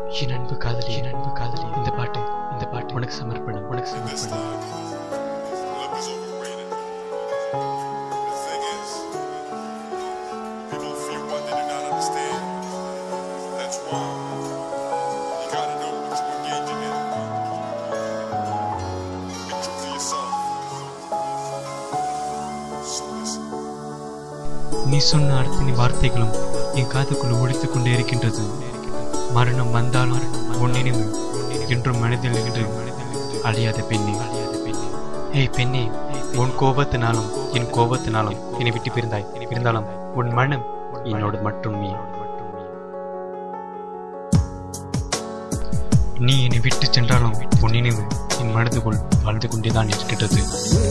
என் அன்பு காதலி என் அன்பு காதலி இந்த பாட்டு இந்த பாட்டு உனக்கு சமர்ப்பணம் உனக்கு In this சமர்ப்பணம் time, love is overrated. The thing is, people fear what they do not understand. That's why you gotta know what you're engaging in. Be true to yourself. So listen. நீ சொன்ன அத்தனை வார்த்தைகளும் என் காதுக்குள் ஒழித்துக் கொண்டே இருக்கின்றது மரணம் வந்தாலும் உன் நினைவு என்றும் மனதில் இருந்து அழியாத பெண்ணே ஏய் பெண்ணே உன் கோபத்தினாலும் என் கோபத்தினாலும் என்னை விட்டு பிரிந்தாய் இருந்தாலும் உன் மனம் என்னோடு மட்டும் நீ நீ என்னை விட்டு சென்றாலும் உன் நினைவு என் மனதுக்குள் வாழ்ந்து கொண்டேதான் இருக்கின்றது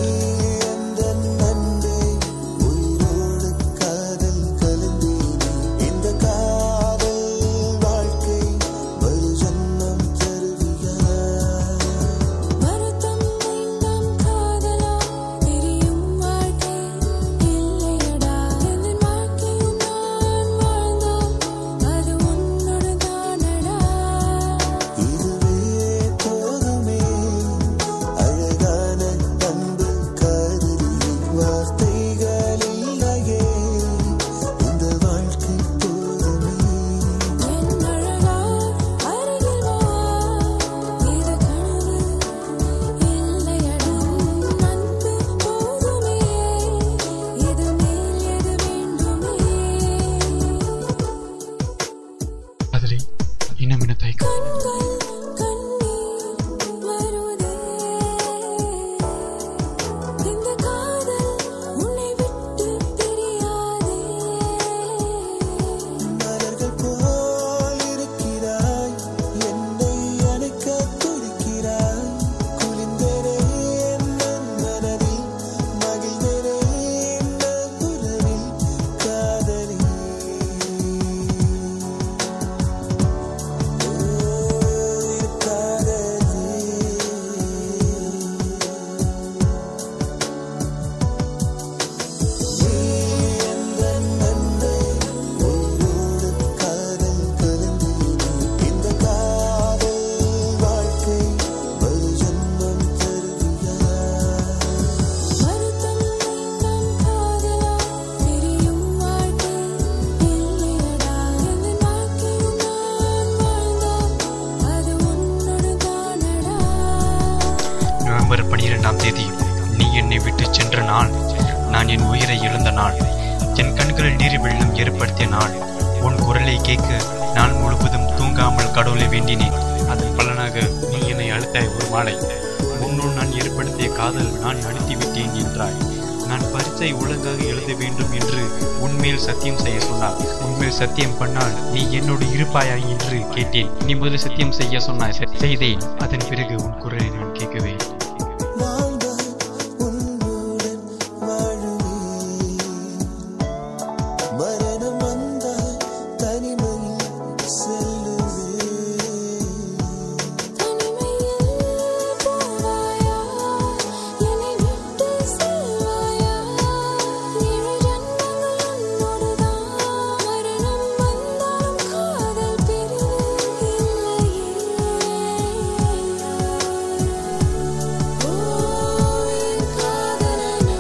வருத்தம் வேண்டாம் காதலா தெரியும் வாழ்க்கை இல்லையடா என் வாழ்க்கையும் நான் வாழ்ந்தோம் அது உன்னோடு தானடா என் அழகா அருகில் வா இது கனவு இல்லையடா அன்பு போதுமே இது மேல் எது வேண்டுமே காதலி இன்னும் என்ன தயக்கம் கண்கள் கண்ணீர் வருதே இந்த காதல் உன்னை விட்டு பிரியாதே வருத்தம் வேண்டாம் காதலா தெரியும் வாழ்க்கை இல்லையடா என் வாழ்க்கையும் நான் வாழ்ந்தோம் அது உன்னோடு தானடா நவம்பர் பனிரெண்டாம் தேதி நீ என்னை விட்டு சென்ற நாள் நான் என் உயிரை இழந்த நாள் என் கண்களில் நீர் வெள்ளம் ஏற்படுத்திய நாள் உன் குரலை கேட்க நாள் முழுவதும் தூங்காமல் கடவுளை வேண்டினேன் அதன் பலனாக நீ என்னை அழுத்தாய் ஒரு மாலை உன்னுள் நான் ஏற்படுத்திய காதல் நான் அழுத்தி விட்டேன் என்றாய் நான் பரீட்சை ஒழுங்காக எழுத வேண்டும் என்று உன்மேல் சத்தியம் செய்ய சொன்னார் உன்மேல் சத்தியம் பண்ணால் நீ என்னோடு இருப்பாயா என்று கேட்டேன் நீ முதலில் சத்தியம் செய்ய சொன்னாய் சரி, செய்தேன் அதன் பிறகு உன் குரலை நான் கேட்கவே இல்லை. மரணம் வந்தால் தனிமையில் செல்லுவேன் தனிமையில் போவாயா என்னை விட்டு செல்வாயா ஏழு ஜன்மங்கள் உன்னோடுதான் மரணம் வந்தாலும் காதல் பிரிவு இல்லையே ஓ என் காதலனே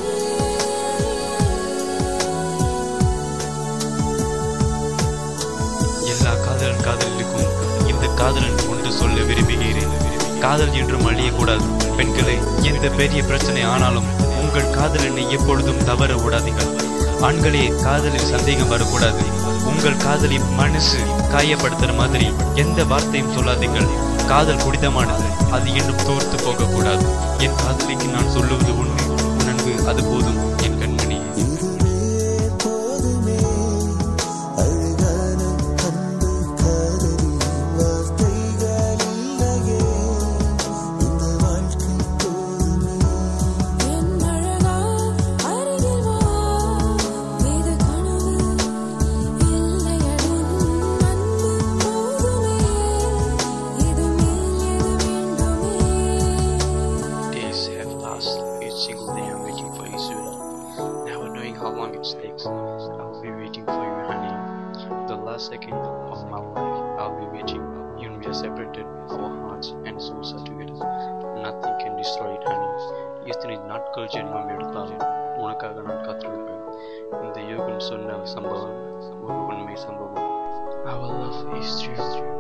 எல்லா காதலன் காதலுக்கும் இந்த காதலன் ஒன்று சொல்ல விரும்புகிறேன் காதல் என்றும் அழியக்கூடாது பெண்களே எந்த பெரிய பிரச்சனை ஆனாலும் உங்கள் காதலனை எப்பொழுதும் தவற விடாதீர்கள் ஆண்களே காதலில் சந்தேகம் வரக்கூடாது உங்கள் காதலின் மனசு காயப்படுத்துற மாதிரி எந்த வார்த்தையும் சொல்லாதீர்கள் காதல் குடிதமானது அது இன்னும் தோர்த்து போகக்கூடாது என் காதலிக்கு நான் சொல்லுவது உண்மை உன் அன்பு அது போதும் என் கண்மணி இதுவே போதுமே அழகான அன்பு காதலி வார்த்தைகள் இல்லையே இந்த வாழ்க்கை போதுமே என் அழகா அருகில் வா இது கனவு இல்லையடா அன்பு போதுமே இது மேல் எது வேண்டுமே Days have passed, each single day I'm waiting for you soon. Never knowing how long it takes, I'll be waiting for you, honey. The last second of my life, I'll be waiting in has separated our hearts and souls are together. Nothing can destroy it, honey. எத்தனை நாட்கள் ஜென்மம் எடுத்தாலும் உனக்காக நான் காத்திருப்பேன் இந்த யோகன் சொன்ன சம்பவம் ஒரு உண்மை சம்பவம் Our love is true.